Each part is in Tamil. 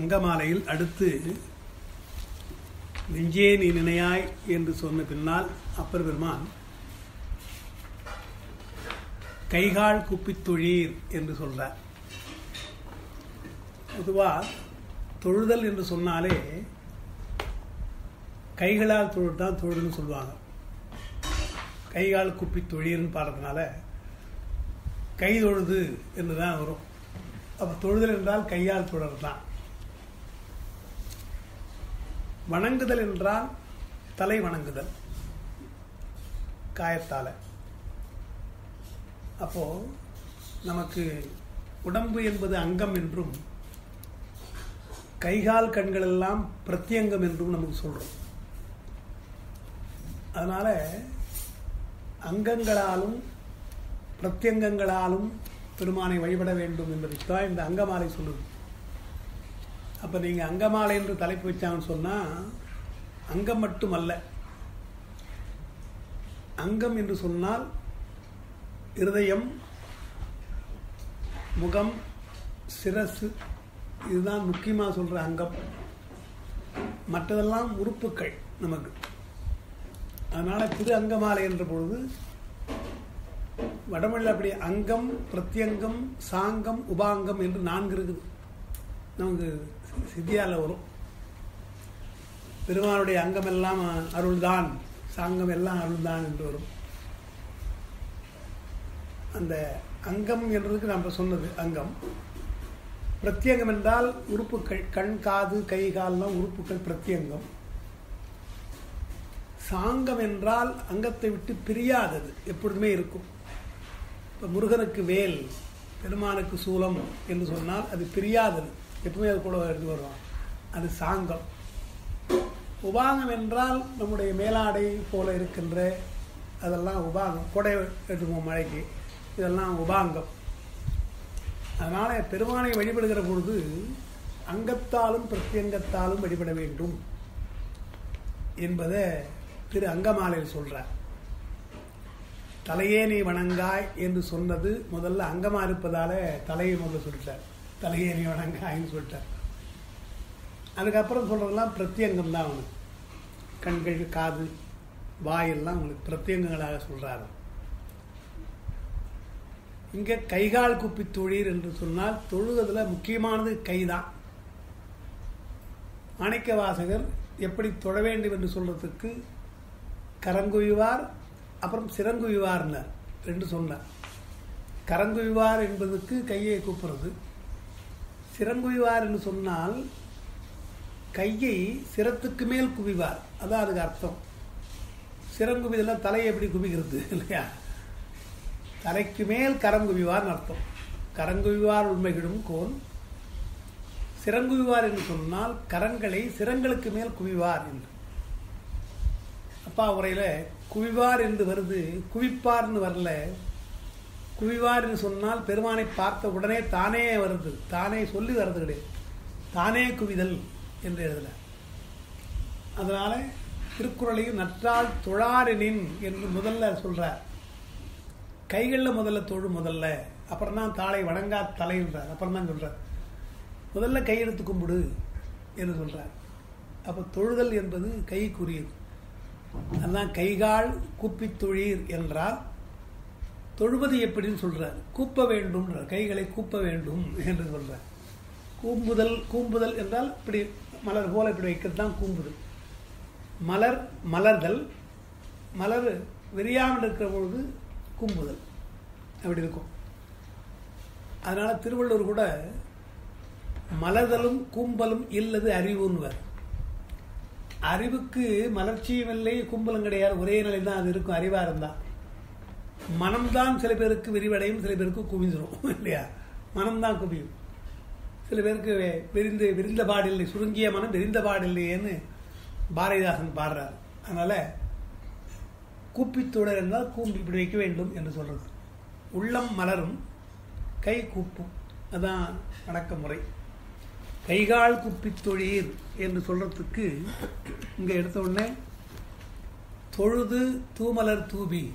அங்கமாலையில் அடுத்து நெஞ்சே நீ நினையாய் என்று சொன்ன பின்னால் அப்பர் பெருமான் கைகால் குப்பித் தொழீர் என்று சொல்றார் பொதுவாக தொழுதல் என்று சொன்னாலே கைகளால் தொழுது தான் தொழுதுன்னு சொல்லுவாங்க கைகால் குப்பி தொழீர்னு பாடுறதுனால கை தொழுது என்று தான் வரும் அப்போ தொழுதல் என்றால் கையால் தொழறது தான் வணங்குதல் என்றால் தலை வணங்குதல் காயத்தால அப்போ நமக்கு உடம்பு என்பது அங்கம் என்றும் கைகால் கண்கள் எல்லாம் பிரத்யங்கம் என்றும் நமக்கு சொல்றோம் அதனால அங்கங்களாலும் பிரத்யங்கங்களாலும் பெருமானை வழிபட வேண்டும் என்பதைத்தான் இந்த அங்கமாலை சொல்லுது அப்போ நீங்கள் அங்கமாலை என்று தலைப்பு வச்சாங்கன்னு சொன்னால் அங்கம் மட்டுமல்ல அங்கம் என்று சொன்னால் இருதயம் முகம் சிரசு இதுதான் முக்கியமாக சொல்கிற அங்கம் மற்றதெல்லாம் உறுப்புகள் நமக்கு அதனால் திரு அங்கமாலை என்ற பொழுது வடமொழியில் அப்படி அங்கம் பிரத்யங்கம் சாங்கம் உபாங்கம் என்று நான்கு இருக்குது நமக்கு சித்தியால் வரும் பெருமானுடைய அங்கம் எல்லாம் அருள்தான் சாங்கம் எல்லாம் அருள்தான் என்று வரும் அந்த அங்கம் என்றதுக்கு நம்ம சொன்னது அங்கம் பிரத்யங்கம் என்றால் உறுப்புகள் கண் காது கை கால்லாம் உறுப்புகள் பிரத்யங்கம் சாங்கம் என்றால் அங்கத்தை விட்டு பிரியாதது எப்பொழுதுமே இருக்கும் இப்போ முருகனுக்கு வேல் பெருமானுக்கு சூலம் என்று சொன்னால் அது பிரியாதது எப்பவுமே அது கூட எடுத்து வருவான் அது சாங்கம் உபாங்கம் என்றால் நம்முடைய மேலாடை போல இருக்கின்ற அதெல்லாம் உபாங்கம் கொடை எடுத்துக்குவோம் மழைக்கு இதெல்லாம் உபாங்கம் அதனால் பெருமானை வழிபடுகிற பொழுது அங்கத்தாலும் பிரத்யங்கத்தாலும் வழிபட வேண்டும் என்பதை திரு அங்கமாலையில் சொல்கிறார் தலையே நீ வணங்காய் என்று சொன்னது முதல்ல அங்கமா இருப்பதால தலையை முதல்ல சொல்லிட்டார் தலையே நீ வணங்காய்ன்னு சொல்லிட்டார் அதுக்கப்புறம் சொல்றதெல்லாம் பிரத்யங்கம் தான் அவனுக்கு கண்கள் காது வாயெல்லாம் உங்களுக்கு பிரத்யங்கங்களாக சொல்றாரு இங்க கைகால் குப்பி தொழில் என்று சொன்னால் தொழுவதுல முக்கியமானது கைதான் மாணிக்க வாசகர் எப்படி தொழ வேண்டும் என்று சொல்றதுக்கு கரங்குவிவார் அப்புறம் சிறங்குவிவார்னார் ரெண்டு சொன்னார் கரங்குவிவார் என்பதுக்கு கையை கூப்பிடுறது சிறங்குவிவார் என்று சொன்னால் கையை சிரத்துக்கு மேல் குவிவார் அதான் அதுக்கு அர்த்தம் சிறங்குவிதெல்லாம் தலையை எப்படி குவிக்கிறது இல்லையா தலைக்கு மேல் கரங்குவிவார்னு அர்த்தம் கரங்குவிவார் உண்மைகளும் கோல் சிறங்குவிவார் என்று சொன்னால் கரங்களை சிரங்களுக்கு மேல் குவிவார் என்று அப்பா உரையில் குவிவார் என்று வருது குவிப்பார்னு வரல குவிவார் என்று சொன்னால் பெருமானை பார்த்த உடனே தானே வருது தானே சொல்லி வர்றது கிடையாது தானே குவிதல் என்று எழுதல அதனால திருக்குறளையும் நற்றால் தொழாரெனின் என்று முதல்ல சொல்றார் கைகளில் முதல்ல தொழு முதல்ல அப்புறம் தான் தாளை வணங்கா தலைன்றார் அப்புறம் தான் சொல்றார் முதல்ல கையெடுத்து கும்பிடு என்று சொல்றார் அப்போ தொழுதல் என்பது கைக்குரியது அதுதான் கைகால் கூப்பி தொழீர் என்றால் தொழுவது எப்படின்னு சொல்றார் கூப்ப வேண்டும் கைகளை கூப்ப வேண்டும் என்று சொல்றார் கூம்புதல் கூம்புதல் என்றால் இப்படி மலர் போல இப்படி வைக்கிறது தான் கூம்புதல் மலர் மலர்தல் மலர் விரியாமல் இருக்கிற பொழுது கூம்புதல் அப்படி இருக்கும் அதனால திருவள்ளுவர் கூட மலர்தலும் கூம்பலும் இல்லது அறிவுன்னுவர் அறிவுக்கு மலர்ச்சியும் இல்லை கும்பலும் கிடையாது ஒரே நிலை தான் அது இருக்கும் அறிவா இருந்தா மனம்தான் சில பேருக்கு விரிவடையும் சில பேருக்கு குவிந்துடும் இல்லையா மனம்தான் குவியும் சில பேருக்கு விரிந்து விரிந்த பாடில்லை சுருங்கிய மனம் விரிந்த பாடில்லையேன்னு பாரதிதாசன் பாடுறார் அதனால கூப்பித்தொடர் என்றால் கூம்பி இப்படி வைக்க வேண்டும் என்று சொல்றது உள்ளம் மலரும் கை கூப்பும் அதான் வணக்க முறை கைகால் குப்பித் தொழீர் என்று சொல்றதுக்கு இங்க எடுத்த உடனே தொழுது தூமலர் தூபி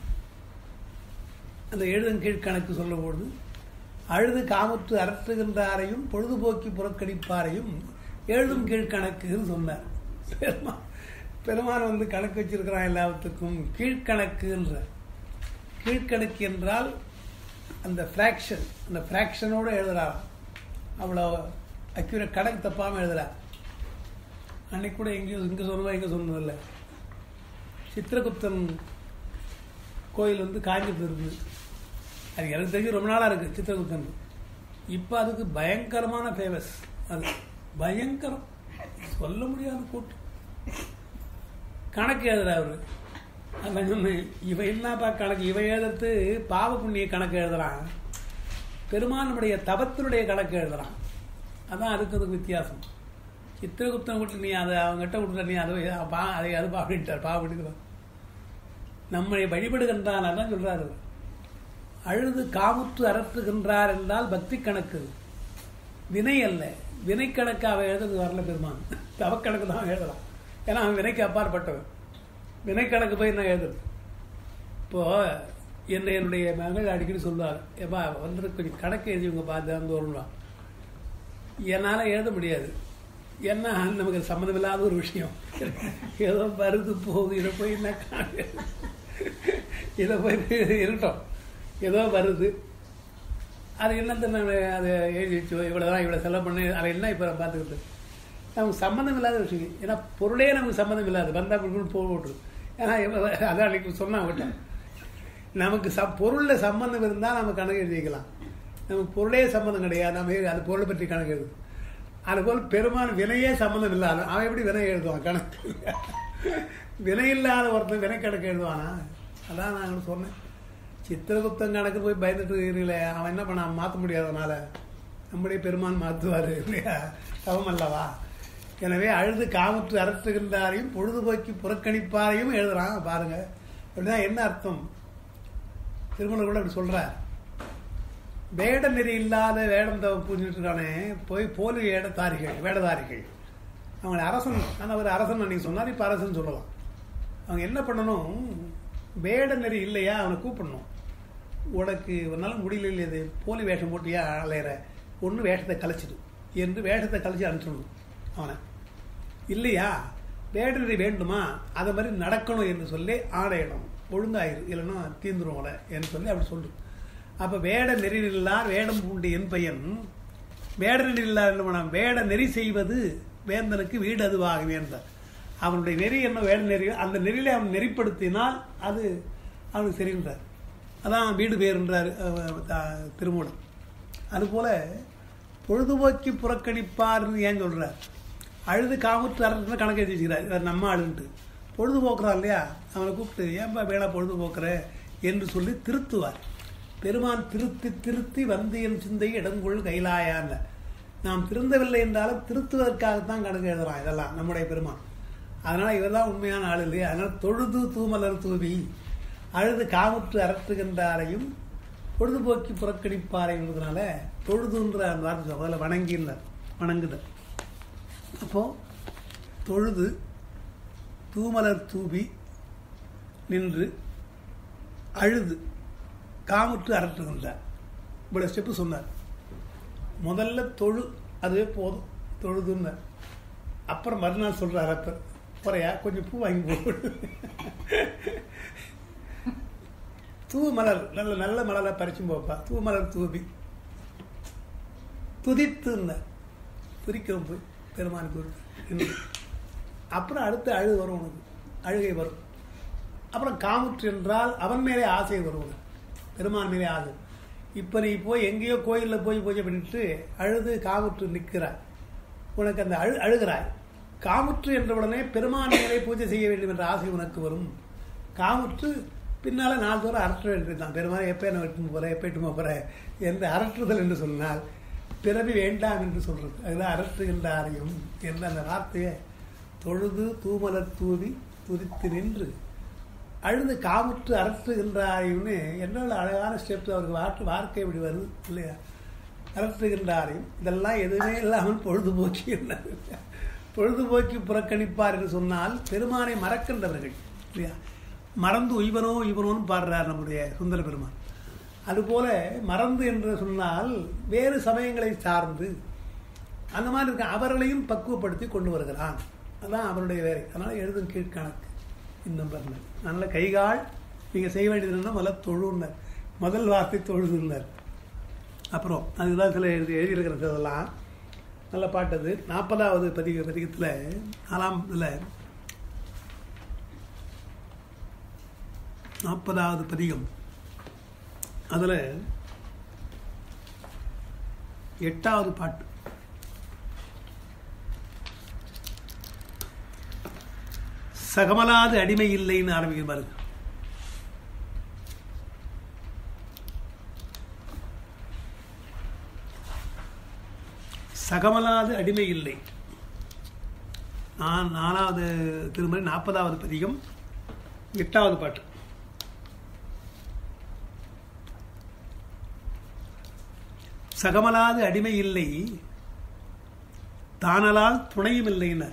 அந்த எழுதன் கணக்கு சொல்லும்பொழுது அழுது காமுற்று அரற்றுகின்றாரையும் பொழுதுபோக்கி புறக்கணிப்பாரையும் எழுதும் கீழ்கணக்குன்னு சொன்னார் பெருமான் பெருமான் வந்து கணக்கு வச்சிருக்கிறான் எல்லாத்துக்கும் கீழ்கணக்குன்ற கீழ்கணக்கு என்றால் அந்த ஃப்ராக்ஷன் அந்த ஃப்ராக்ஷனோடு எழுதுறாராம் அவ்வளோ அக்யூரேட் கணக்கு தப்பாமல் எழுதுறார் அன்னைக்கு கூட எங்கேயும் இங்கே சொன்னதோ எங்கே சொன்னதில்லை சித்திரகுப்தன் கோயில் வந்து காஞ்சிபுரம் இருக்குது அது எனக்கு தெரிஞ்சு ரொம்ப நாளாக இருக்குது சித்திரகுப்தன் இப்போ அதுக்கு பயங்கரமான ஃபேமஸ் அது பயங்கரம் சொல்ல முடியாத கூட்டம் கணக்கு எழுதுற அவரு அதான் சொன்னேன் இவ என்னப்பா கணக்கு இவ எழுதுறது பாவ புண்ணிய கணக்கு எழுதுறான் பெருமானுடைய தவத்தினுடைய கணக்கு எழுதுறான் அதான் அதுக்கு அதுக்கு வித்தியாசம் சித்திரகுப்தன் விட்டு நீ அதை அவங்ககிட்ட விட்டுற நீ அதை பா அதை அது பாவிட்டார் பாவிட்டுக்கிறான் நம்மை வழிபடுகின்றான் தான் சொல்றாரு அழுது காமுற்று அறற்றுகின்றார் என்றால் பக்தி கணக்கு வினை அல்ல வினை கணக்கு அவன் எழுதுறது வரல பெருமான் தவக்கணக்கு தான் அவன் எழுதலாம் ஏன்னா அவன் வினைக்கு அப்பாற்பட்டவன் வினை கணக்கு போய் நான் எழுதுறது இப்போ என்னை என்னுடைய மகள் அடிக்கடி சொல்லுவார் ஏப்பா வந்துட்டு கொஞ்சம் கணக்கு எழுதிவங்க பார்த்து அந்த வருவான் என்னால் எழுத முடியாது ஏன்னா நமக்கு சம்மந்தம் இல்லாத ஒரு விஷயம் ஏதோ வருது போகுது இதை போய் என்ன கணக்கு இதை போய் இருக்கட்டும் ஏதோ வருது அது என்னத்த நான் அதை எழுதி வச்சோ இவ்வளோதான் இவ்வளோ செலவு பண்ணி அதை என்ன இப்போ பார்த்துக்கிட்டு நமக்கு சம்மந்தம் இல்லாத விஷயம் ஏன்னா பொருளே நமக்கு சம்மந்தம் இல்லாது வந்தால் கொடுக்கணும் போட்டு ஏன்னா அதான் அன்னைக்கு சொன்னா விட்டேன் நமக்கு ச பொருளில் சம்மந்தம் இருந்தால் நம்ம கணக்கு எழுதி வைக்கலாம் நமக்கு பொருளே சம்மந்தம் கிடையாது நம்ம அது பொருளை பற்றி கணக்கு எழுது அதுபோல் பெருமான் வினையே சம்மந்தம் இல்லாத அவன் எப்படி வினை எழுதுவான் கணக்கு வினை இல்லாத ஒருத்தன் வினை கணக்கு எழுதுவானா அதான் நான் சொன்னேன் சித்திரகுப்தன் கணக்கு போய் பயந்துட்டு இருக்கிறீங்களே அவன் என்ன பண்ண மாற்ற முடியாதனால நம்முடைய பெருமான் மாற்றுவார் இல்லையா தவம் அல்லவா எனவே அழுது காமுற்று அரற்றுகின்றாரையும் பொழுதுபோக்கி புறக்கணிப்பாரையும் எழுதுறான் பாருங்க அப்படின்னா என்ன அர்த்தம் திருமணம் கூட அப்படி சொல்றார் வேட நெறி இல்லாத வேடம் தவ புரிஞ்சுட்டு இருக்கானே போய் போலி வேடதாரிகள் வேடதாரிகள் அவங்க அரசன் ஆனால் அவர் அரசன் அன்னைக்கு சொன்னார் இப்போ அரசன் சொல்லலாம் அவங்க என்ன பண்ணணும் வேட நெறி இல்லையா அவனை கூப்பிடணும் உனக்கு ஒரு நாள் முடியல இல்லை இது போலி வேஷம் போட்டியா அலையிற ஒன்று வேஷத்தை கலைச்சிடு என்று வேஷத்தை கலைச்சி அனுப்பிச்சிடணும் அவனை இல்லையா வேட நெறி வேண்டுமா அதை மாதிரி நடக்கணும் என்று சொல்லி ஆடையிடும் ஒழுங்காயிரு இல்லைன்னா தீந்துருவோட என்று சொல்லி அப்படி சொல்லு அப்போ வேட நெறியில்லார் வேடம் பூண்டு என் பையன் வேட நெறியில்லார் என்ன வேட நெறி செய்வது வேந்தனுக்கு வீடு அதுவாக என்றார் அவனுடைய நெறி என்ன வேட நெறி அந்த நெறியில அவன் நெறிப்படுத்தினால் அது அவனுக்கு சரின்றார் அதான் வீடு பேருன்றார் திருமூலம் அதுபோல பொழுதுபோக்கி புறக்கணிப்பார்னு ஏன் சொல்றார் அழுது காமுற்று அரசு கணக்கு எழுதி வச்சுக்கிறார் இவர் நம்ம ஆளுன்ட்டு பொழுதுபோக்குறான் இல்லையா அவனை கூப்பிட்டு ஏன்பா வேணா பொழுதுபோக்குற என்று சொல்லி திருத்துவார் பெருமான் திருத்தி திருத்தி வந்து என் சிந்தை இடங்கொள் கைலாயான்ல நாம் திருந்தவில்லை என்றாலும் திருத்துவதற்காகத்தான் கணக்கு எழுதுறான் இதெல்லாம் நம்முடைய பெருமான் அதனால இவர் தான் உண்மையான ஆள் இல்லையா அதனால தொழுது தூமலர் தூவி அழுது காமுற்று அரற்றுகின்றாரையும் பொழுதுபோக்கி புறக்கணிப்பாரைன்றதுனால தொழுதுன்ற அந்த வார்த்தை முதல்ல வணங்கினார் வணங்குதல் அப்போ தொழுது தூமலர் தூவி நின்று அழுது காமுற்று அரற்றுகின்றார் இவ்வளோ ஸ்டெப்பு சொன்னார் முதல்ல தொழு அதுவே போதும் தொழுதுன்னார் அப்புறம் மறுநாள் சொல்றார் அப்பர் குறையா கொஞ்சம் பூ வாங்கி போடு தூ மலர் நல்ல நல்ல மலரை பறிச்சும் போப்பா தூ மலர் தூவி துதித்துன்ன துதிக்கிறோம் போய் பெருமான் குறித்து அப்புறம் அடுத்து அழு வரும் உனக்கு அழுகை வரும் அப்புறம் காமுற்று என்றால் அவன் மேலே ஆசை வரும் உனக்கு பெருமான் மேலே ஆசை இப்போ நீ போய் எங்கேயோ கோயிலில் போய் பூஜை பண்ணிட்டு அழுது காமுற்று நிற்கிறாய் உனக்கு அந்த அழு அழுகிறாய் காமுற்று என்ற உடனே பெருமான் மேலே பூஜை செய்ய வேண்டும் என்ற ஆசை உனக்கு வரும் காமுற்று பின்னால் நாள்தோறும் அரற்ற வேண்டியதுதான் பெருமாள் எப்போ என்ன வெட்டுமோ போகிறேன் எப்போ எட்டுமோ போகிறேன் என்று அரற்றுதல் என்று சொன்னால் பிறவி வேண்டாம் என்று சொல்றது அதுதான் அரற்றுகின்றாரையும் என்ற அந்த வார்த்தையை தொழுது தூமலர் தூவி துதித்து நின்று அழுது காமுற்று அரற்றுகின்றாரையும்னு என்ன அழகான ஸ்டெப் அவருக்கு வாட்டு வார்த்தை இப்படி வருது இல்லையா அரற்றுகின்றாரையும் இதெல்லாம் எதுவுமே இல்லாமல் பொழுதுபோக்கி இருந்தார் பொழுதுபோக்கி புறக்கணிப்பார் என்று சொன்னால் பெருமானை மறக்கின்றவர்கள் இல்லையா மறந்து உய்வனோ உய்வனோன்னு பாடுறார் நம்முடைய சுந்தர பெருமான் அதுபோல மறந்து என்று சொன்னால் வேறு சமயங்களை சார்ந்து அந்த மாதிரி இருக்க அவர்களையும் பக்குவப்படுத்தி கொண்டு வருகிறான் அதான் அவருடைய வேலை அதனால எழுதும் கீழ்கணக்கு இந்த நம்பர்னர் அதனால கைகால் நீங்கள் செய்ய வேண்டியது என்னன்னா முதல்ல தொழுனர் முதல் வார்த்தை தொழுதுனர் அப்புறம் அதுதான் சில எழுதி எழுதியிருக்கிறது அதெல்லாம் நல்ல பாட்டு அது நாற்பதாவது பதிக பதிகத்தில் நாலாம் இதில் நாற்பதாவது பதிகம் அதில் எட்டாவது பாட்டு சகமலாது அடிமை இல்லைன்னு ஆரம்பிக்கிற பாருங்க சகமலாது அடிமை இல்லை நான் நாலாவது திருமணி நாற்பதாவது பதிகம் எட்டாவது பாட்டு சகமலாது அடிமை இல்லை தானலால் துணையும் இல்லைன்னார்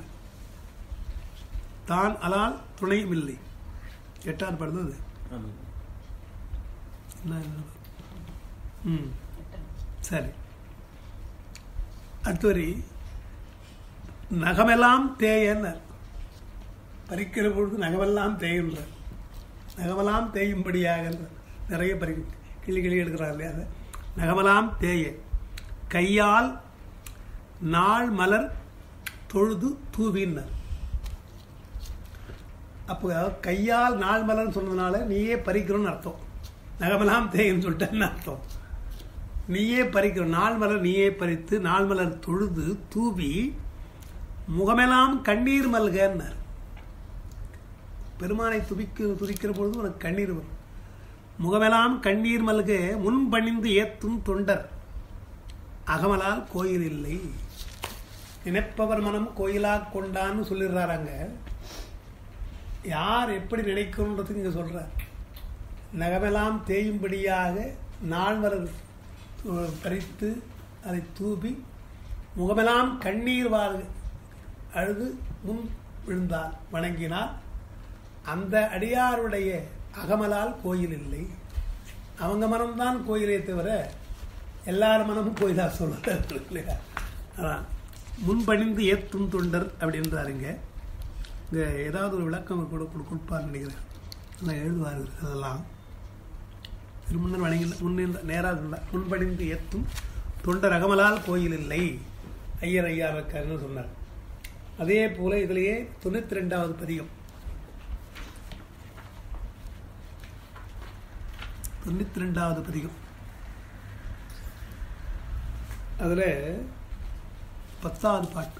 தான் அலால் துணையும் இல்லை எட்டாவது பாட்டு தான் அது ஆமாம் என்ன என்ன? ம் சரி அடுத்த வரி நகமெல்லாம் தேயன்னார் பறிக்கிற பொழுது நகமெல்லாம் தேயுன்ற நகமெல்லாம் தேயும்படியாக நிறைய பறி கிளி கிளி எடுக்கிறார் இல்லையா அதை நகமெல்லாம் தேய கையால் நாள் மலர் தொழுது தூவின்னார் அப்போ கையால் நாள் மலர்னு சொன்னதுனால நீயே பறிக்கிறோன்னு அர்த்தம் நகமெல்லாம் தேயும் சொல்லிட்டேன்னு அர்த்தம் நீயே பறிக்கிற நாள் மலர் நீயே பறித்து நாள் மலர் தொழுது தூவி முகமெல்லாம் கண்ணீர் மல்கன்னார் பெருமானை துதிக்க துதிக்கிற பொழுது உனக்கு கண்ணீர் வரும் முகமெல்லாம் கண்ணீர் மல்க முன் பணிந்து ஏத்தும் தொண்டர் அகமலால் கோயில் இல்லை நினைப்பவர் மனம் கோயிலா கொண்டான்னு சொல்லிடுறாராங்க யார் எப்படி நினைக்கணுன்றதுக்கு இங்க சொல்றார் நகமெல்லாம் தேயும்படியாக நாள் மலர் அஹ், பறித்து அதை தூவி முகமெல்லாம் கண்ணீர் வாழ் அழுது முன் விழுந்தார் வணங்கினார் அந்த அடியாருடைய அகமலால் கோயில் இல்லை அவங்க மனம்தான் கோயிலே தவிர எல்லார் மனமும் கோயிலா சொல்றாரு இல்லையா அதான் முன்பணிந்து ஏத்தும் தொண்டர் அப்படின்றாருங்க இங்க ஏதாவது ஒரு விளக்கம் கூட கொடு- கொடுப்பார்னு நினைக்கிறேன் ஆனால் எழுதுவார் இவர் அதெல்லாம் திருமுன்னர் வணங்கி முன்னின்ற நேராக சொல்ல முன்படிந்து ஏத்தும் தொண்டர் அகமலால் கோயில் இல்லை ஐயர் ஐயா வைக்காருன்னு சொன்னார் அதே போல இதுலயே தொண்ணூத்தி ரெண்டாவது பதிகம் தொண்ணூத்தி ரெண்டாவது பதிகம் அதுல பத்தாவது பாட்டு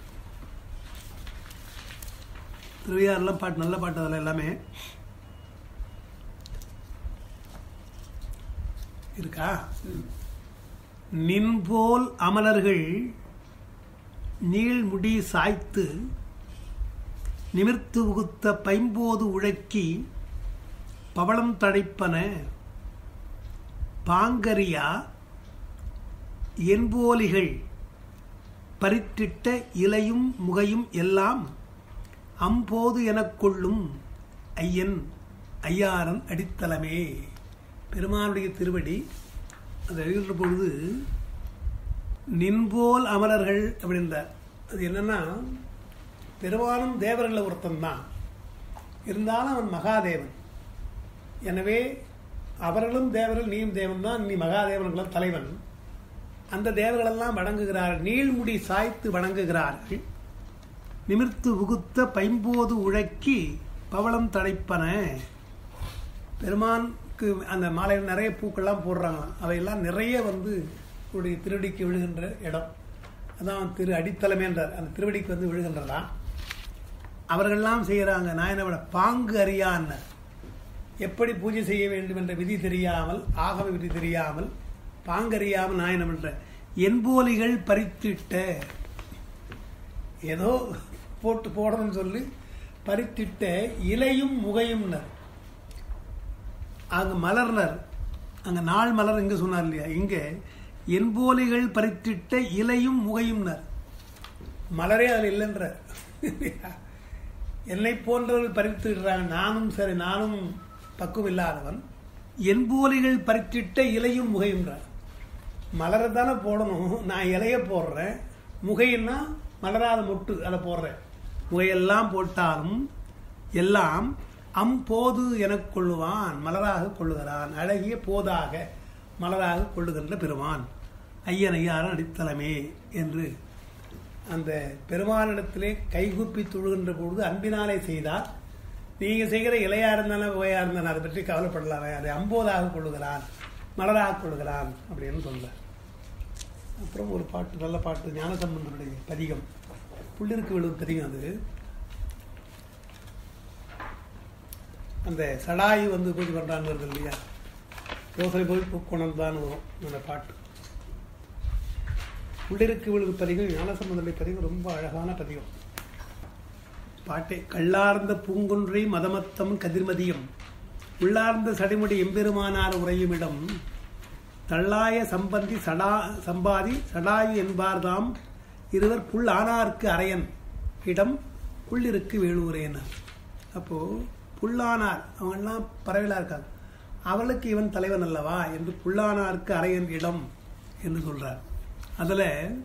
திருவையாறுலாம் பாட்டு நல்ல பாட்டு அதில் எல்லாமே இருக்கா நின்போல் அமலர்கள் நீள்முடி சாய்த்து நிமிர்த்து உகுத்த பைம்போது உழக்கி பவளம் தடைப்பன பாங்கரியா என்போலிகள் பறித்திட்ட இலையும் முகையும் எல்லாம் அம்போது எனக் கொள்ளும் ஐயன் ஐயாரன் அடித்தளமே பெருமானுடைய திருவடி அது எழுதுகிற பொழுது நின்போல் அமரர்கள் அப்படின்றார் அது என்னன்னா பெருமானும் தேவர்களில் ஒருத்தன் தான் இருந்தாலும் அவன் மகாதேவன் எனவே அவர்களும் தேவர்கள் நீயும் தேவன் தான் நீ மகாதேவன்களும் தலைவன் அந்த தேவர்களெல்லாம் வணங்குகிறார்கள் நீள்முடி சாய்த்து வணங்குகிறார்கள் நிமிர்த்து உகுத்த பைம்போது உழக்கி பவளம் தடைப்பன பெருமானுக்கு அந்த மாலையில் நிறைய பூக்கள்லாம் போடுறாங்களாம் அவையெல்லாம் நிறைய வந்து உடைய திருவடிக்கு விழுகின்ற இடம் அதான் திரு அடித்தளமேன்றார் அந்த திருவடிக்கு வந்து விழுகின்றதாம் அவர்கள்லாம் செய்கிறாங்க நாயனவிட பாங்கு அறியான்னர் எப்படி பூஜை செய்ய வேண்டும் என்ற விதி தெரியாமல் ஆகம விதி தெரியாமல் பாங்கறியாமல் நாயனம் என்ற என்போலிகள் பறித்திட்ட ஏதோ போட்டு போடணும்னு சொல்லி பறித்திட்ட இலையும் முகையும்னர் அங்க மலர்னர் அங்க நாள் மலர் இங்க சொன்னார் இல்லையா இங்க என்போலிகள் பறித்திட்ட இலையும் முகையும்னர் மலரே அதில் இல்லைன்ற என்னை போன்றவர்கள் பறித்துடுறாங்க நானும் சரி நானும் பக்குவம் இல்லாதவன் என்போலிகள் பறித்திட்ட இலையும் முகையும்ன்றார் மலரை தானே போடணும் நான் இலைய போடுறேன் முகைன்னா மலராத மொட்டு அதை போடுறேன் முகையெல்லாம் போட்டாலும் எல்லாம் அம்போது எனக் கொள்ளுவான் மலராக கொள்ளுகிறான் அழகிய போதாக மலராக கொள்ளுகின்ற பெருமான் ஐயன் ஐயாரன் அடித்தளமே என்று அந்த பெருமானிடத்திலே கைகூப்பி தொழுகின்ற பொழுது அன்பினாலே செய்தார் நீங்க செய்கிற இலையா இருந்தாலும் புகையா இருந்தாலும் அதை பற்றி கவலைப்படலாமே அதை அம்போதாக கொள்ளுகிறான் மலராக கொள்ளுகிறான் அப்படின்னு சொல்றார் அப்புறம் ஒரு பாட்டு நல்ல பாட்டு ஞானசம்பந்தனுடைய பதிகம் புள்ளிருக்கு விழுவு பதிகம் அது அந்த சடாயு வந்து பூஜை பண்றான்னு வருது இல்லையா யோசனை போய் பூக்கோணம் தான் வரும் அந்த பாட்டு உள்ளிருக்கு விழுது பதிகம் ஞானசம்பந்தனுடைய பதிகம் ரொம்ப அழகான பதிகம் பாட்டே கள்ளார்ந்த பூங்குன்றை மதமத்தம் கதிர்மதியம் உள்ளார்ந்த சடைமுடி எம்பெருமானார் உறையும் இடம் தள்ளாய சம்பந்தி சடா சம்பாதி சடாயு என்பார்தாம் இருவர் புல் ஆனார்க்கு அரையன் இடம் புள்ளிருக்கு வேலூரேனார் அப்போ புல்லானார் அவங்கெல்லாம் பறவைகளா இருக்காங்க அவளுக்கு இவன் தலைவன் அல்லவா என்று புல்லானார்க்கு அரையன் இடம் என்று சொல்றார் அதுல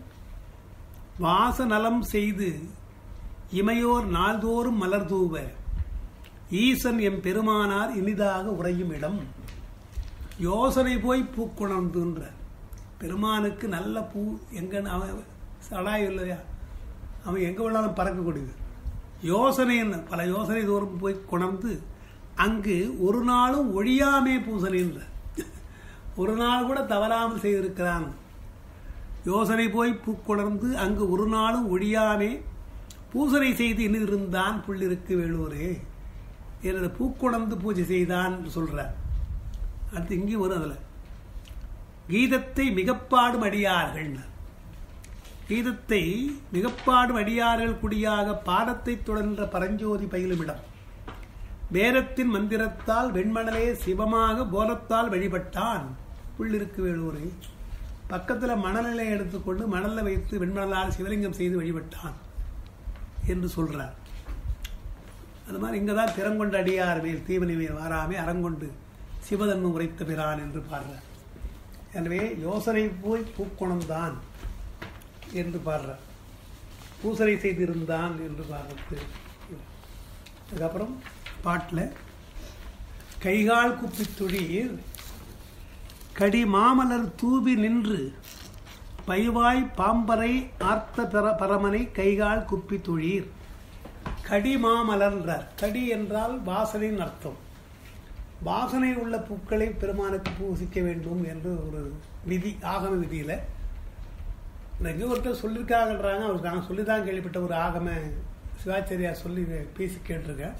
வாசநலம் செய்து இமையோர் நாள்தோறும் மலர் தூவ ஈசன் எம் பெருமானார் இனிதாக உறையும் இடம் யோசனை போய் பூக்குணர்ந்துன்ற பெருமானுக்கு நல்ல பூ எங்க அவன் சடாய் இல்லையா அவன் எங்க வேணாலும் பறக்கக்கூடியது யோசனை என்ன பல யோசனை தூரம் போய் கொணர்ந்து அங்கு ஒரு நாளும் ஒழியாமே பூசணின்ற ஒரு நாள் கூட தவறாமல் செய்திருக்கிறான் யோசனை போய் பூக்குணர்ந்து அங்கு ஒரு நாளும் ஒழியாமே பூசனை செய்து இனிதிருந்தான் புள்ளிருக்கு வேலூரே எனது பூக்குணர்ந்து பூஜை செய்தான் சொல்றார் அடுத்து இங்கேயும் வரும் அதுல கீதத்தை மிகப்பாடும் அடியார்கள் கீதத்தை மிகப்பாடும் அடியார்கள் குடியாக பாடத்தை தொடர்ந்த பரஞ்சோதி பயிலுமிடம் வேரத்தின் மந்திரத்தால் வெண்மணலே சிவமாக போலத்தால் வழிபட்டான் புள்ளிருக்கு வேலூரை பக்கத்துல மணலை எடுத்துக்கொண்டு மணல்ல வைத்து வெண்மணலால் சிவலிங்கம் செய்து வழிபட்டான் என்று சொல்றார் அது மாதிரி இங்கதான் திறங்கொண்ட அடியார் மேல் தீவனி மேல் வாராமே அறங்கொண்டு சிவதன்மை உரைத்த பிரான் என்று பாடுறார் எனவே யோசனை போய் பூக்குணம்தான் என்று பாடுறார் பூசனை செய்திருந்தான் என்று பாடுறது அதுக்கப்புறம் பாட்டில் கைகால் குப்பி தொழில் கடி மாமலர் தூவி நின்று பைவாய் பாம்பரை ஆர்த்த பெற பரமனை கைகால் குப்பி தொழீர் கடி மாமலர்ன்றார் கடி என்றால் வாசனையின் அர்த்தம் வாசனை உள்ள பூக்களை பெருமானுக்கு பூசிக்க வேண்டும் என்று ஒரு விதி ஆகம விதியில எங்கே ஒருத்தர் சொல்லியிருக்காங்கன்றாங்க அவருக்கு நான் சொல்லி தான் கேள்விப்பட்ட ஒரு ஆகம சிவாச்சாரியா சொல்லி பேசி கேட்டிருக்கேன்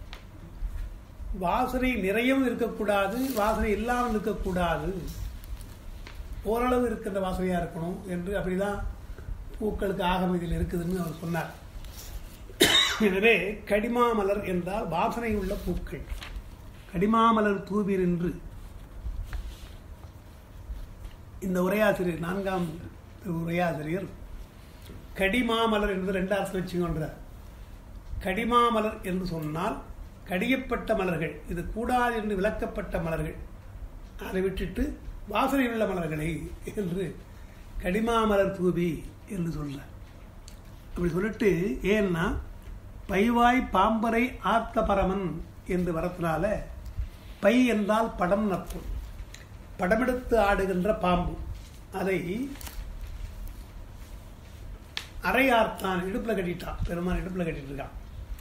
வாசனை நிறையவும் இருக்கக்கூடாது வாசனை இல்லாமல் இருக்கக்கூடாது ஓரளவு இருக்கின்ற வாசனையா இருக்கணும் என்று அப்படிதான் பூக்களுக்கு ஆகமதியில் இருக்குதுன்னு அவர் சொன்னார் எனவே கடிமாமலர் என்றால் வாசனை உள்ள பூக்கள் கடிமாமலர் தூவி நின்று இந்த உரையாசிரியர் நான்காம் உரையாசிரியர் கடிமாமலர் என்பது ரெண்டு அர்த்தம் வச்சுக்கொண்டார் கடிமாமலர் என்று சொன்னால் கடியப்பட்ட மலர்கள் இது கூடாது என்று விளக்கப்பட்ட மலர்கள் அதை விட்டுட்டு வாசனை உள்ள மலர்களை என்று கடிமாமலர் தூவி என்று சொல்றார் அப்படி சொல்லிட்டு ஏன்னா பைவாய் பாம்பரை ஆர்த்த பரமன் என்று வரத்தினால பை என்றால் படம் நற்பும் படமெடுத்து ஆடுகின்ற பாம்பு அதை அரையார்த்தான் இடுப்புல கட்டிட்டான் பெருமான் இடுப்புல கட்டிட்டு இருக்கான்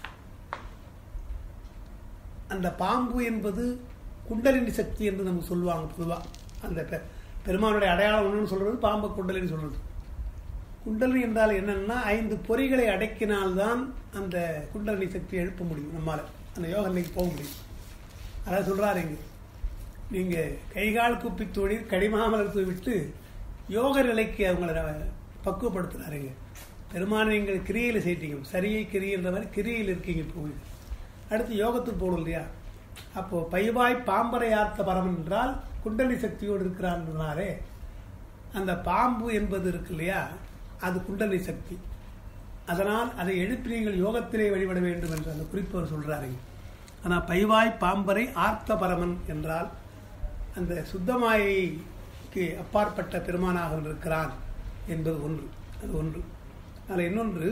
அந்த பாம்பு என்பது குண்டலினி சக்தி என்று நம்ம சொல்லுவாங்க பொதுவா அந்த பெ- பெருமானுடைய அடையாளம் ஒன்றுன்னு சொல்றது பாம்பு குண்டலினி சொல்றது குண்டலினி என்றால் என்னன்னா ஐந்து பொறிகளை அடக்கினால்தான் அந்த குண்டலினி சக்தி எழுப்ப முடியும் நம்மால அந்த யோக நிலைக்கு போக முடியும் அதான் சொல்றாரு இங்க நீங்க கைகால் குப்பி தொழில் கடிமாமலர் விட்டு யோக நிலைக்கு அவங்கள பக்குவப்படுத்துறாருங்க பெருமானை நீங்கள் கிரியில செய்யிட்டீங்க சரியை கிரின்ற மாதிரி கிரியில் இருக்கீங்க இப்போ அடுத்து யோகத்துக்கு போகணும் இல்லையா அப்போ பைவாய் பாம்பரை ஆர்த்த பரமன் என்றால் குண்டலி சக்தியோடு இருக்கிறான்றனாலே அந்த பாம்பு என்பது இருக்கு இல்லையா அது குண்டலி சக்தி அதனால் அதை எழுப்பி நீங்கள் யோகத்திலே வழிபட வேண்டும் என்று அந்த குறிப்பு அவர் சொல்றாருங்க ஆனால் பைவாய் பாம்பரை ஆர்த்த பரமன் என்றால் அந்த சுத்தமாயைக்கு அப்பாற்பட்ட பெருமானாக இருக்கிறான் என்பது ஒன்று அது ஒன்று அதில் இன்னொன்று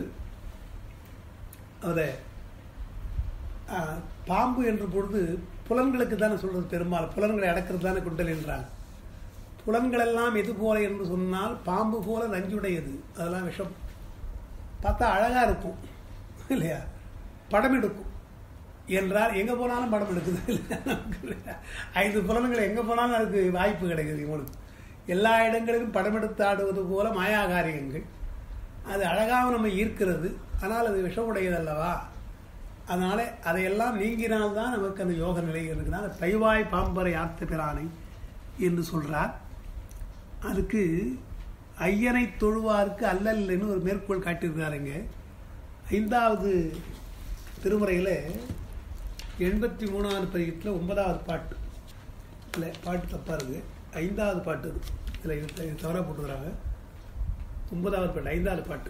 அதை ஆ, பாம்பு என்ற பொழுது புலன்களுக்கு தானே சொல்றது பெரும்பாலும் புலன்களை அடக்கிறது தானே குண்டல் என்றாங்க புலன்களெல்லாம் எது போல என்று சொன்னால் பாம்பு போல நஞ்சுடையது அதெல்லாம் விஷம் பார்த்தா அழகா இருக்கும் இல்லையா படம் எடுக்கும் என்றால் எங்க போனாலும் படம் எடுக்குது ஐந்து புலன்கள் எங்க போனாலும் அதுக்கு வாய்ப்பு கிடைக்குது உங்களுக்கு எல்லா இடங்களிலும் படம் எடுத்து ஆடுவது போல மாயா காரியங்கள் அது அழகாக நம்ம ஈர்க்கிறது ஆனால் அது விஷமுடையது அல்லவா அதனால அதையெல்லாம் நீங்கினால்தான் நமக்கு அந்த யோக நிலை இருக்குன்னா பைவாய் பாம்பரை ஆர்த்த பிரானை என்று சொல்றார் அதுக்கு ஐயனை தொழுவாருக்கு அல்லல்னு ஒரு மேற்கோள் காட்டியிருக்காருங்க ஐந்தாவது திருமுறையில் எண்பத்தி மூணாவது பதிகத்தில் ஒன்பதாவது பாட்டு இல்லை பாட்டு தப்பாக இருக்குது ஐந்தாவது பாட்டு இது இதில் இது இது தவறாக போட்டுக்கிறாங்க ஒன்பதாவது பாட்டு ஐந்தாவது பாட்டு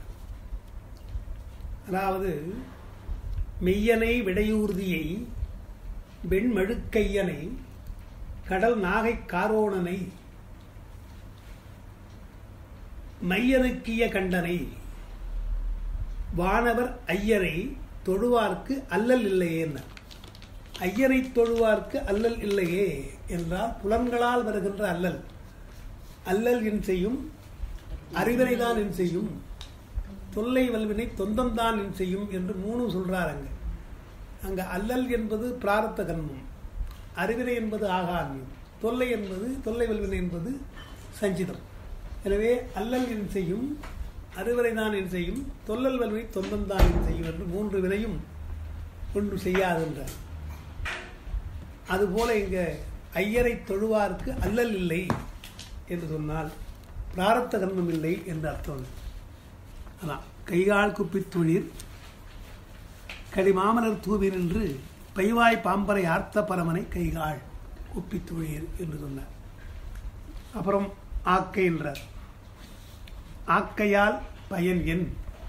அதாவது மெய்யனை விடையூர்தியை வெண்மழுக்கையனை கடல் நாகை காரோணனை மையனுக்கிய கண்டனை வானவர் ஐயரை தொழுவார்க்கு அல்லல் இல்லையே என்ன ஐயரை தொழுவார்க்கு அல்லல் இல்லையே என்றால் புலன்களால் வருகின்ற அல்லல் அல்லல் என் செய்யும் அறிவினைதான் என் செய்யும் தொல்லை வல்வினை தொந்தம்தான் என் செய்யும் என்று மூணு சொல்றார் அங்க அங்க அல்லல் என்பது பிராரத்த கர்மம் அறிவினை என்பது ஆகாமியம் தொல்லை என்பது தொல்லை வல்வினை என்பது சஞ்சிதம் எனவே அல்லல் என் செய்யும் அறிவுரை தான் என் செய்யும் தொல்லல் வல்வினை தொந்தம் தான் என் செய்யும் என்று மூன்று வினையும் ஒன்று செய்யாதுன்றார் அதுபோல இங்க ஐயரை தொழுவார்க்கு அல்லல் இல்லை என்று சொன்னால் பிராரத்த கர்மம் இல்லை என்று அர்த்தம் அதான் கைகால் குப்பித் தொழில் கடிமாமலர் தூவி நின்று பைவாய் பாம்பரை ஆர்த்த பரமனை கைகால் குப்பித் தொழில் என்று சொன்னார் அப்புறம் ஆக்கை என்றார் ஆக்கையால் பயன் என்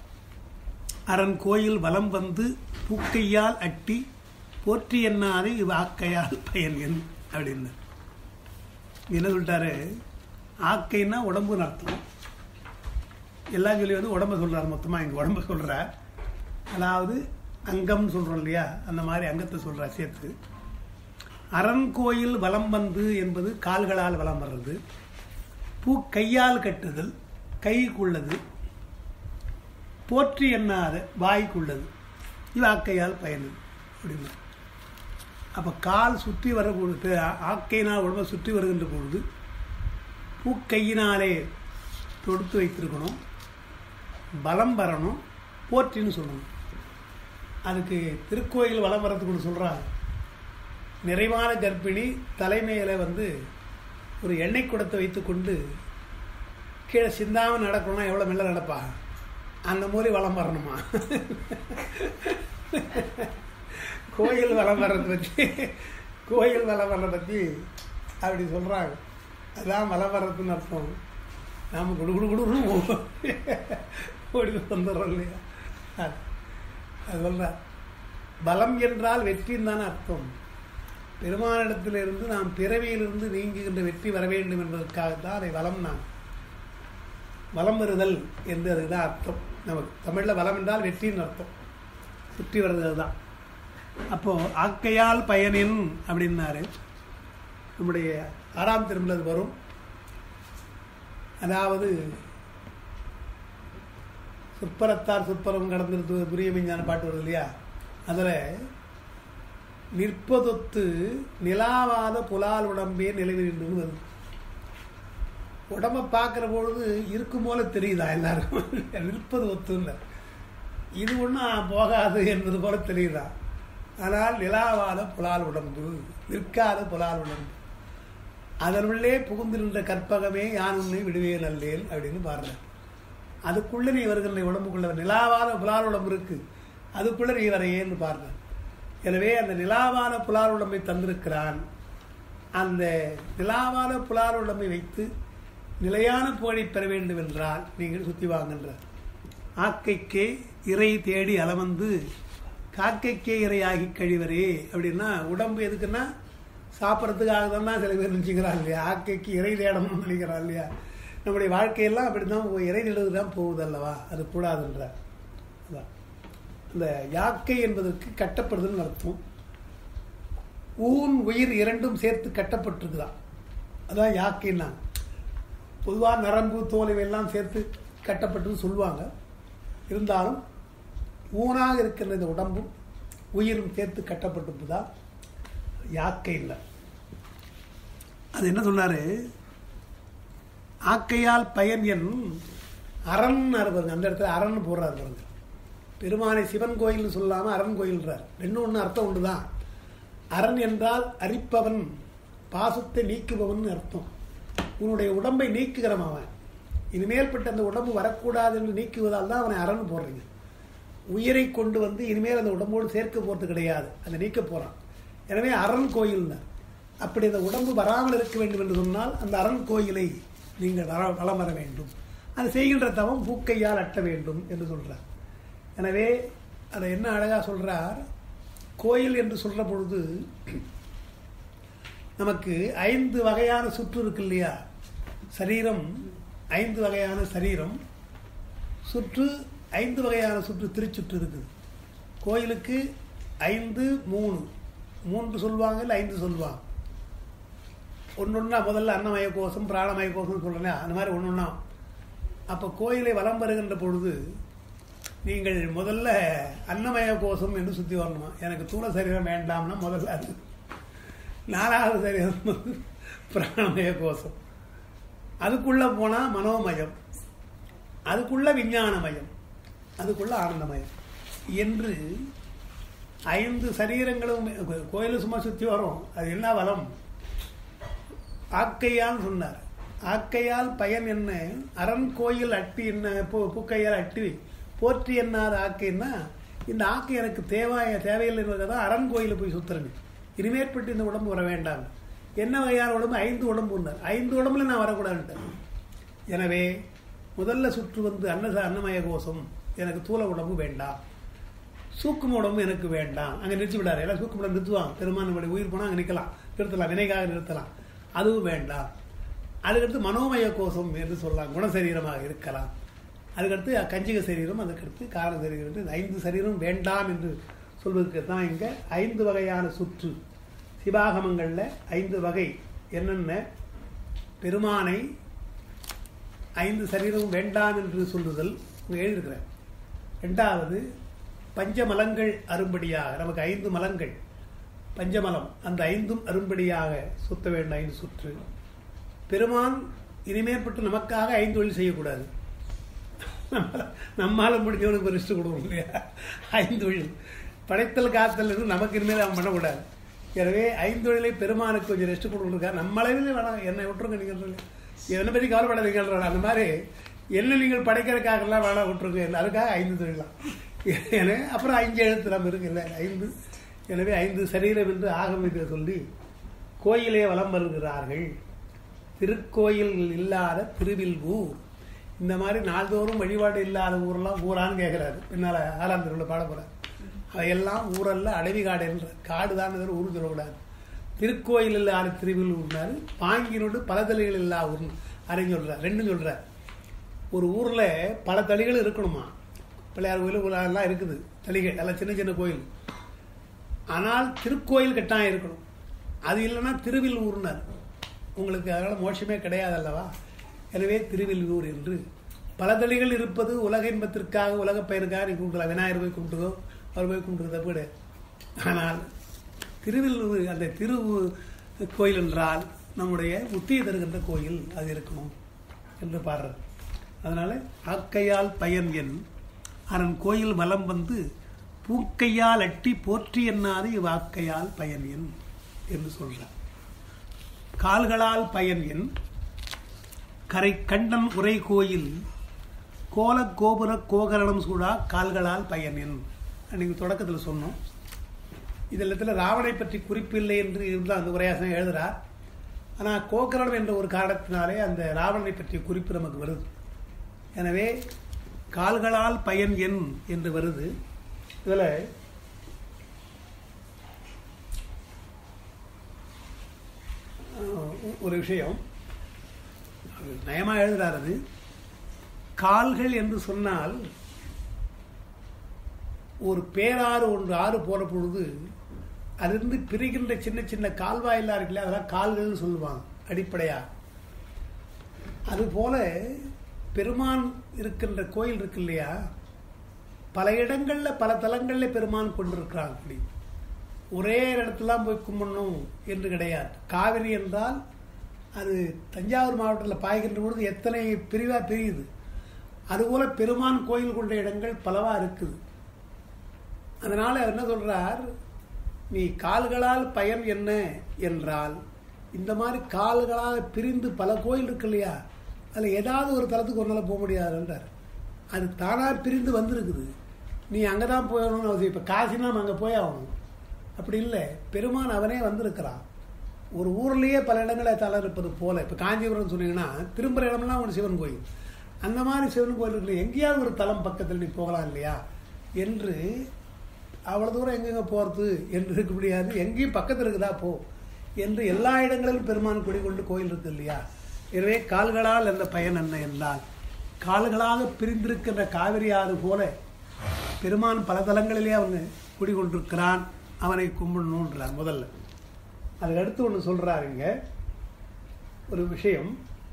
அரண் கோயில் வலம் வந்து பூக்கையால் அட்டி போற்றி என்னாது இவ் ஆக்கையால் பயன் என் அப்படின்னு என்ன சொல்லிட்டாரு ஆக்கைன்னா உடம்புன்னு அர்த்தம் எல்லாம் சொல்லி வந்து உடம்ப சொல்றாரு மொத்தமா இங்க உடம்ப சொல்றார் அதாவது அங்கம் சொல்றோம் இல்லையா அந்த மாதிரி அங்கத்தை சொல்றார் சேர்த்து அரண் கோயில் வலம் வந்து என்பது கால்களால் வலம் வர்றது பூ கையால் கட்டுதல் கைக்குள்ளது போற்றி எண்ணாத வாய்க்குள்ளது இது ஆக்கையால் பயனது அப்படின்னு அப்போ கால் சுற்றி வர பொழுது ஆக்கையினால் உடம்பை சுற்றி வருகின்ற பொழுது பூக்கையினாலே தொடுத்து வைத்திருக்கணும் பலம் வரணும் போற்றின்னு சொல்லணும் அதுக்கு திருக்கோயில் வலம் வரத்துக்கு ஒன்று சொல்கிறாங்க நிறைவான கர்ப்பிணி தலைமையில் வந்து ஒரு எண்ணெய் குடத்தை வைத்துக்கொண்டு கீழே சிந்தாமல் நடக்கணும்னா எவ்வளோ மெல்ல நடப்பா அந்த மாதிரி வளம் வரணுமா கோயில் வளம் வர்றதை பற்றி கோயில் வளம் வர்றதை பற்றி அப்படி சொல்கிறாங்க அதான் வளம் வர்றதுன்னு அர்த்தம் நாம் குடு குடு குடுன்னு ஓடி வந்துடுறோம் இல்லையா அது அது சொல்கிறார் பலம் என்றால் வெற்றின்னு தானே அர்த்தம் பெருமானிடத்திலிருந்து நாம் பிறவியிலிருந்து நீங்குகின்ற வெற்றி வர வேண்டும் என்பதற்காகத்தான் அதை வளம் நாம் வலம் வருதல் என்று அதுதான் அர்த்தம் நமக்கு தமிழில் வலம் என்றால் வெற்றின்னு அர்த்தம் சுற்றி வருதல் தான் அப்போ ஆக்கையால் பயனின் அப்படின்னாரு நம்முடைய ஆறாம் திருமணம் அது வரும் அதாவது சுப்பரத்தார் சுப்பரம் கடந்திருத்து புரிய விஞ்ஞான பாட்டு வருது இல்லையா அதில் நிற்பதொத்து நிலாவாத புலால் உடம்பே நிலவில் வருது உடம்ப பார்க்குற பொழுது இருக்கும் போல தெரியுதா எல்லாருக்கும் நிற்பது ஒத்துன்னு இது ஒன்றும் போகாது என்பது போல தெரியுதா ஆனால் நிலாவாத புலால் உடம்பு நிற்காத புலால் உடம்பு அதனுள்ளே புகுந்திருந்த கற்பகமே யான் உன்னை விடுவேன் அல்லேன் அப்படின்னு பாடுறேன் அதுக்குள்ளே நீ வருகின்ற உடம்புக்குள்ள நிலாவாத புலால் உடம்பு இருக்கு அதுக்குள்ள நீ வரையேன்னு பாடுறேன் எனவே அந்த நிலாவான புலால் உடம்பை தந்திருக்கிறான் அந்த நிலாவான புலால் உடம்பை வைத்து நிலையான புகழை பெற வேண்டும் என்றால் நீங்கள் சுத்தி வாங்குன்ற ஆக்கைக்கே இறை தேடி அலமந்து காக்கைக்கே இறையாகி கழிவரே அப்படின்னா உடம்பு எதுக்குன்னா சாப்பிட்றதுக்காக தான் சில பேர் நினச்சிக்கிறான் இல்லையா ஆக்கைக்கு இறை தேடணும்னு நினைக்கிறான் இல்லையா நம்முடைய வாழ்க்கையெல்லாம் அப்படி தான் இறைநிலவு தான் போகுது அல்லவா அது கூடாதுன்றார் அதான் அந்த யாக்கை என்பதற்கு கட்டப்படுதல்னு அர்த்தம் ஊன் உயிர் இரண்டும் சேர்த்து கட்டப்பட்டிருக்குதான் அதான் யாக்கைன்னா பொதுவாக நரம்பு தோல் இவையெல்லாம் சேர்த்து கட்டப்பட்டு சொல்லுவாங்க இருந்தாலும் ஊனாக இருக்கின்ற இந்த உடம்பும் உயிரும் சேர்த்து கட்டப்பட்டிருப்பதா யாக்கை இல்லை அது என்ன சொன்னாரு ஆக்கையால் பயன் என் அரண் பாருங்க அந்த இடத்துல அரண் போடுறாரு பாருங்க பெருமானை சிவன் கோயில்னு சொல்லாமல் அரண் கோயில்ன்றார் ரெண்டும் ஒன்று அர்த்தம் ஒன்று தான் அரண் என்றால் அரிப்பவன் பாசத்தை நீக்குபவன் அர்த்தம் உன்னுடைய உடம்பை நீக்குகிறவன் அவன் இனிமேல்பட்ட அந்த உடம்பு வரக்கூடாது என்று நீக்குவதால் தான் அவனை அரண் போடுறீங்க உயிரை கொண்டு வந்து இனிமேல் அந்த உடம்போடு சேர்க்க போகிறது கிடையாது அதை நீக்க போகிறான் எனவே அரண் கோயில்னார் அப்படி அந்த உடம்பு வராமல் இருக்க வேண்டும் என்று சொன்னால் அந்த அரண் கோயிலை நீங்கள் வர வளம் வர வேண்டும் அது செய்கின்ற தவம் பூக்கையால் அட்ட வேண்டும் என்று சொல்றார் எனவே அதை என்ன அழகா சொல்றார் கோயில் என்று சொல்ற பொழுது நமக்கு ஐந்து வகையான சுற்று இருக்கு இல்லையா சரீரம் ஐந்து வகையான சரீரம் சுற்று ஐந்து வகையான சுற்று திருச்சுற்று இருக்குது கோயிலுக்கு ஐந்து மூணு மூன்று சொல்லுவாங்க இல்லை ஐந்து சொல்லுவாங்க ஒன்று ஒன்றா முதல்ல அன்னமய கோஷம் பிராணமய கோஷம் சொல்கிறேன் அந்த மாதிரி ஒன்று ஒன்றா அப்போ கோயிலை வலம் வருகின்ற பொழுது நீங்கள் முதல்ல அன்னமய கோஷம் என்று சுற்றி வரணுமா எனக்கு தூள சரீரம் வேண்டாம்னா முதல்ல அது நாலாவது சரீரம் வந்து பிராணமய கோஷம் அதுக்குள்ளே போனால் மனோமயம் அதுக்குள்ள விஞ்ஞானமயம் அதுக்குள்ள ஆனந்தமயம் என்று ஐந்து சரீரங்களும் கோயிலை சும்மா சுற்றி வரும் அது என்ன வளம் ஆக்கையால் சொன்னார் ஆக்கையால் பயன் என்ன அரண் கோயில் அட்டி என்ன பூ பூக்கையால் அட்டி போற்றி என்னார் ஆக்கைன்னா இந்த ஆக்கை எனக்கு தேவாய தேவையில்லை தான் அரண் கோயிலில் போய் சுத்துறேங்க இனிமேற்பட்டு இந்த உடம்பு வர வேண்டாம் என்ன வகையான உடம்பு ஐந்து உடம்பு உண்டார் ஐந்து உடம்புல நான் வரக்கூடாதுன்ட்டேன் எனவே முதல்ல சுற்று வந்து அன்னச அன்னமய கோஷம் எனக்கு தூள உடம்பு வேண்டாம் சூக்கும உடம்பு எனக்கு வேண்டாம் அங்கே நிறுத்தி விடாரு எல்லாம் சூக்கும உடம்பு நிறுத்துவாங்க பெருமானுடைய உயிர் போனால் அங்கே நிற்கலாம் நிறுத்தலாம் வினைக்காக நிறுத்தலாம் அதுவும் வேண்டாம் அதுக்கடுத்து மனோமய கோஷம் என்று சொல்லலாம் குணசரீரமாக இருக்கலாம் அதுக்கடுத்து கஞ்சிக சரீரம் அதுக்கடுத்து கார சரீரம் என்று இந்த ஐந்து சரீரம் வேண்டாம் என்று சொல்வதற்கு தான் இங்கே ஐந்து வகையான சுற்று சிவாகமங்களில் ஐந்து வகை என்னென்ன பெருமானை ஐந்து சரீரம் வேண்டாம் என்று சொல்லுதல் இங்கே எழுதியிருக்கிறேன் ரெண்டாவது பஞ்சமலங்கள் அரும்படியாக நமக்கு ஐந்து மலங்கள் பஞ்சமலம் அந்த ஐந்தும் அரும்படியாக சுத்த வேண்டும் ஐந்து சுற்று பெருமான் இனிமேற்பட்டு நமக்காக ஐந்து தொழில் செய்யக்கூடாது நம்மால முடிஞ்சவனுக்கு ரெஸ்ட் கொடுக்கணும் இல்லையா ஐந்து தொழில் படைத்தல் காத்தல் இருந்து நமக்கு இனிமேல் அவன் பண்ணக்கூடாது எனவே ஐந்து தொழிலை பெருமானுக்கு கொஞ்சம் ரெஸ்ட் கொடுக்கணுக்கா நம்ம அளவில் வேணாம் என்னை விட்டுருங்க நீங்கள் என்னை பற்றி கவலைப்படாதீங்க அந்த மாதிரி என்ன நீங்கள் படைக்கிறதுக்காகலாம் வேணாம் விட்டுருங்க அதுக்காக ஐந்து தொழிலாம் எனவே அப்புறம் அஞ்சு எழுத்து நம்ம இருக்குல்ல ஐந்து எனவே ஐந்து சரீரம் என்று ஆகமிக்க சொல்லி கோயிலே வலம் வருகிறார்கள் திருக்கோயில் இல்லாத திருவில் ஊர் இந்த மாதிரி நாள்தோறும் வழிபாடு இல்லாத ஊரெல்லாம் ஊரான்னு கேட்குறாரு பின்னால் ஆறாம் திருவிழா பாட போகிறார் அவையெல்லாம் ஊரல்ல அடவி காடு என்ற காடு தான் ஊர் சொல்லக்கூடாது திருக்கோயில் இல்லாத திருவில் ஊர்னாரு பாங்கினோடு பல தலைகள் இல்லா ஊர் அப்படின்னு சொல்கிறார் ரெண்டும் சொல்கிறார் ஒரு ஊரில் பல தளிகள் இருக்கணுமா பிள்ளையார் கோயில் எல்லாம் இருக்குது தளிகள் எல்லாம் சின்ன சின்ன கோயில் ஆனால் திருக்கோயில் கட்டாயம் இருக்கணும் அது இல்லைன்னா திருவில்லூர்னார் உங்களுக்கு அதனால் மோட்சமே கிடையாது அல்லவா எனவே திருவில்லூர் என்று பல தளிகள் இருப்பது உலக இன்பத்திற்காக உலக பயிருக்காக நீ கும்பிடலாம் விநாயகர் போய் கும்பிட்டுதோ அவர் போய் கும்பிட்டுதோ தப்பு கிடையாது ஆனால் திருவில்லூர் அந்த திரு கோயில் என்றால் நம்முடைய முத்தியை தருகின்ற கோயில் அது இருக்கணும் என்று பாடுறார் அதனால் ஆக்கையால் பயன் என் அரண் கோயில் வலம் வந்து பூக்கையால் அட்டி போற்றி என்னாது இவ்வாக்கையால் பயன் என் என்று சொல்றார் கால்களால் பயன் என் கரை கண்டன் உரை கோயில் கோல கோபுர கோகரணம் சூடா கால்களால் பயன் என் நீங்கள் தொடக்கத்தில் சொன்னோம் இதில் ராவணை பற்றி குறிப்பில்லை என்று இருந்தால் அந்த உரையாசனம் எழுதுகிறார் ஆனால் கோகரணம் என்ற ஒரு காரணத்தினாலே அந்த ராவணனை பற்றிய குறிப்பு நமக்கு வருது எனவே கால்களால் பயன் என் என்று வருது இதில் ஒரு விஷயம் நயமா எழுதுறாரு அது கால்கள் என்று சொன்னால் ஒரு பேராறு ஒன்று ஆறு போன பொழுது அதிலிருந்து பிரிகின்ற சின்ன சின்ன கால்வாயெல்லாம் இருக்குல்ல அதெல்லாம் கால்கள்னு சொல்லுவாங்க அடிப்படையா அதுபோல பெருமான் இருக்கின்ற கோயில் இருக்கு இல்லையா பல இடங்கள்ல பல தலங்கள்ல பெருமான் கொண்டிருக்கிறான் அப்படி ஒரே இடத்துல போய் கும்பிடணும் என்று கிடையாது காவிரி என்றால் அது தஞ்சாவூர் மாவட்டத்தில் பாய்கின்ற பொழுது எத்தனை பிரிவா பிரியுது அதுபோல பெருமான் கோயில் கொண்ட இடங்கள் பலவா இருக்குது அதனால அவர் என்ன சொல்றார் நீ கால்களால் பயன் என்ன என்றால் இந்த மாதிரி கால்களால் பிரிந்து பல கோயில் இருக்கு இல்லையா அதில் ஏதாவது ஒரு தளத்துக்கு ஒரு நாள் போக முடியாதுன்றார் அது தானாக பிரிந்து வந்திருக்குது நீ அங்கே தான் போயணும்னு அவசியம் இப்போ காசினா நம்ம அங்கே போய் ஆகணும் அப்படி இல்லை பெருமான் அவனே வந்திருக்கிறான் ஒரு ஊர்லேயே பல இடங்களில் தலை இருப்பது போல இப்போ காஞ்சிபுரம் சொன்னீங்கன்னா திரும்புகிற இடமெல்லாம் ஒரு சிவன் கோயில் அந்த மாதிரி சிவன் கோயில் இருக்குல்ல எங்கேயாவது ஒரு தலம் பக்கத்தில் நீ போகலாம் இல்லையா என்று அவ்வளோ தூரம் எங்கெங்க போகிறது என்று இருக்க முடியாது எங்கேயும் பக்கத்தில் இருக்குதா போ என்று எல்லா இடங்களிலும் பெருமான் குடிகொண்டு கோயில் இருக்கு இல்லையா எனவே கால்களால் எந்த பயன் என்ன என்றால் கால்களாக பிரிந்திருக்கின்ற காவிரி ஆறு போல பெருமான் பல தலங்களிலே அவன் குடிகொண்டிருக்கிறான் அவனை கும்பிடணுன்றார் முதல்ல அதுக்கு அடுத்து ஒன்று சொல்றாருங்க ஒரு விஷயம்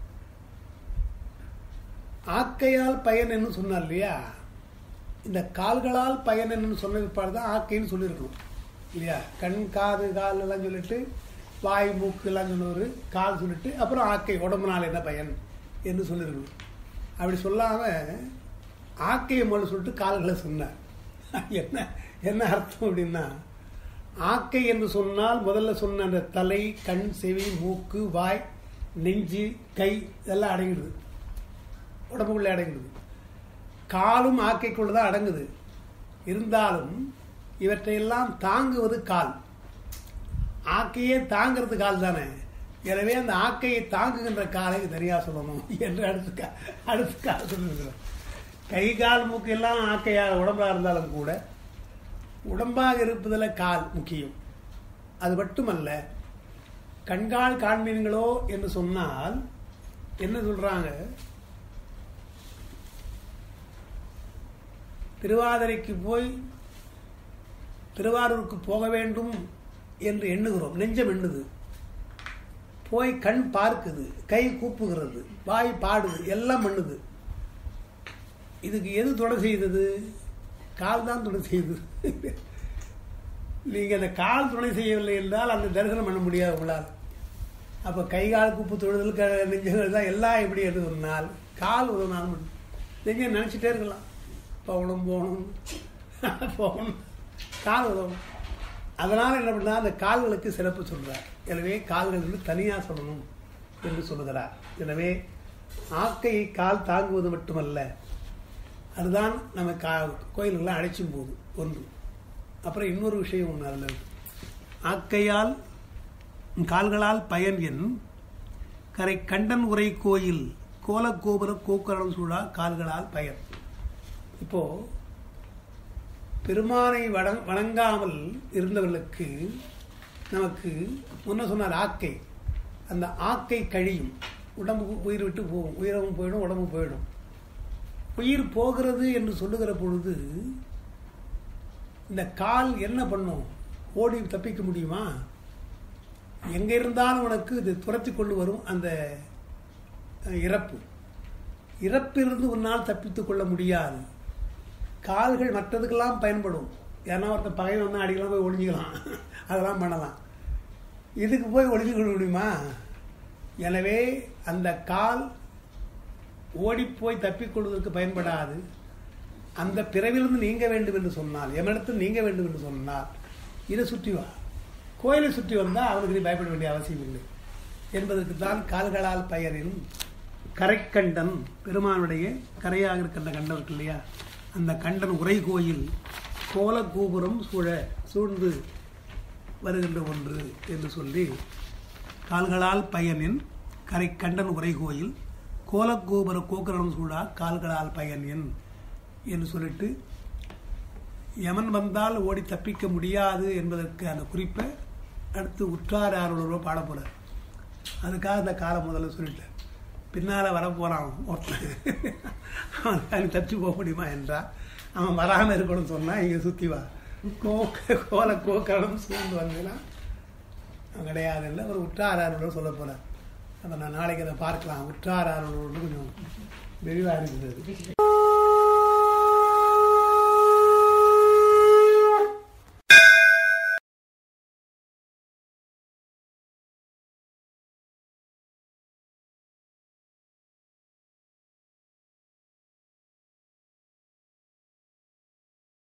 ஆக்கையால் பயன் என்று சொன்னார் இல்லையா இந்த கால்களால் பயன் என்னன்னு சொன்ன பிற்பாடு தான் ஆக்கைன்னு சொல்லியிருக்கணும் இல்லையா கண் காது கால் எல்லாம் சொல்லிட்டு வாய் மூக்கு எல்லாம் சொன்னவர் கால் சொல்லிட்டு அப்புறம் ஆக்கை உடம்புனால என்ன பயன் என்று சொல்லியிருக்கணும் அப்படி சொல்லாம ஆக்கையை முதல்ல சொல்லிட்டு கால்களை சொன்னார் என்ன என்ன அர்த்தம் அப்படின்னா ஆக்கை என்று சொன்னால் முதல்ல சொன்ன அந்த தலை கண் செவி மூக்கு வாய் நெஞ்சு கை இதெல்லாம் அடங்கிடுது உடம்புக்குள்ளே அடங்கிடுது காலும் ஆக்கைக்குள்ள தான் அடங்குது இருந்தாலும் இவற்றையெல்லாம் தாங்குவது கால் ஆக்கையே தாங்கிறது கால் தானே எனவே அந்த ஆக்கையை தாங்குகின்ற காலை தனியா சொல்லணும் என்று அடுத்து கா- அடுத்து கால சொல்லியிருக்கிறோம் கை கால் மூக்கு எல்லாம் ஆக்கையாக உடம்பா இருந்தாலும் கூட உடம்பாக இருப்பதில் கால் முக்கியம் அது மட்டுமல்ல கண்கால் காண்பீன்களோ என்று சொன்னால் என்ன சொல்றாங்க திருவாதிரைக்கு போய் திருவாரூருக்கு போக வேண்டும் என்று எண்ணுகிறோம் நெஞ்சம் எண்ணுது போய் கண் பார்க்குது கை கூப்புகிறது வாய் பாடுது எல்லாம் பண்ணுது இதுக்கு எது துணை செய்தது கால் தான் துணை செய்தது நீங்க அந்த கால் துணை செய்யவில்லை என்றால் அந்த தரிசனம் பண்ண முடியாது உங்களால் அப்ப கை கால் கூப்பு தொழுதல் க- நெஞ்சங்கள் தான் எல்லாம் எப்படி என்று சொன்னால் கால் உதவினாலும் நீங்க நினைச்சிட்டே இருக்கலாம் போகணும் போகணும் போகணும் கால் உதவும் அதனால என்ன பண்ணா அந்த கால்களுக்கு சிறப்பு சொல்றார் எனவே கால்கள் வந்து தனியா சொல்லணும் என்று சொல்லுகிறார் எனவே ஆக்கையை கால் தாங்குவது மட்டுமல்ல அதுதான் நம்ம கா கோயில்கள்லாம் அழைச்சும் போகுது ஒன்று அப்புறம் இன்னொரு விஷயம் ஒன்று அதில் இருக்கு. ஆக்கையால் கால்களால் பயன் என் கரை கண்டன் உரை கோயில் கோலக்கோபுர கோக்கரணம் சூழா கால்களால் பயன் இப்போ பெருமானை வணங் வணங்காமல் இருந்தவர்களுக்கு நமக்கு முன்ன சொன்னார் ஆக்கை அந்த ஆக்கை கழியும் உடம்பு உயிர் விட்டு போகும் உயிரவும் போயிடும் உடம்பு போயிடும் உயிர் போகிறது என்று சொல்லுகிற பொழுது இந்த கால் என்ன பண்ணும் ஓடி தப்பிக்க முடியுமா எங்க இருந்தாலும் உனக்கு இது துரத்தி கொண்டு வரும் அந்த அஹ், இறப்பு இறப்பிலிருந்து உன்னால் தப்பித்துக் கொள்ள முடியாது கால்கள் மற்றதுக்கெல்லாம் பயன்படும் ஏன்னா ஒருத்தன் பகை வந்தால் அடிக்கலாம் போய் ஒளிஞ்சிக்கலாம் அதெல்லாம் பண்ணலாம் இதுக்கு போய் ஒளிஞ்சு கொள்ள முடியுமா எனவே அந்த கால் ஓடிப்போய் தப்பிக்கொள்வதற்கு பயன்படாது அந்த பிறவிலிருந்து நீங்க வேண்டும் என்று சொன்னால் எமனிடத்தில் நீங்க வேண்டும் என்று சொன்னால் இதை சுற்றி வா கோயிலை சுற்றி வந்தால் அவனுக்கு நீ பயப்பட வேண்டிய அவசியம் இல்லை என்பதற்கு தான் கால்களால் பயனின் கரைக்கண்டன் பெருமானுடைய கரையாக இருக்கின்ற கண்டம் இருக்கு இல்லையா அந்த கண்டன் உரை கோயில் கோல கோபுரம் சூழ சூழ்ந்து வருகின்ற ஒன்று என்று சொல்லி கால்களால் பயனின் கரை கண்டன் உரை கோயில் கோலக்கோபுர கோக்கரணம் சூழா கால்களால் பயன் என் என்று சொல்லிட்டு யமன் வந்தால் ஓடி தப்பிக்க முடியாது என்பதற்கு அந்த குறிப்பை அடுத்து உற்றார் யாரோட பாட போறார் அதுக்காக அந்த காலம் முதல்ல சொல்லிட்டேன் பின்னால் வரப்போகிறான் ஒருத்தன் அவன் அங்கே தப்பி போக முடியுமா என்றா அவன் வராமல் இருக்கணும்னு சொன்னால் இங்கே சுற்றி வா கோக்க கோல கோக்கரணம் சூழ்ந்து வந்தேன்னா கிடையாது இல்லை ஒரு உற்றாரோட சொல்ல போகிறார் அப்போ நான் நாளைக்கு அதை பார்க்கலாம் உற்றாரோட கொஞ்சம் விரிவாக இருக்குது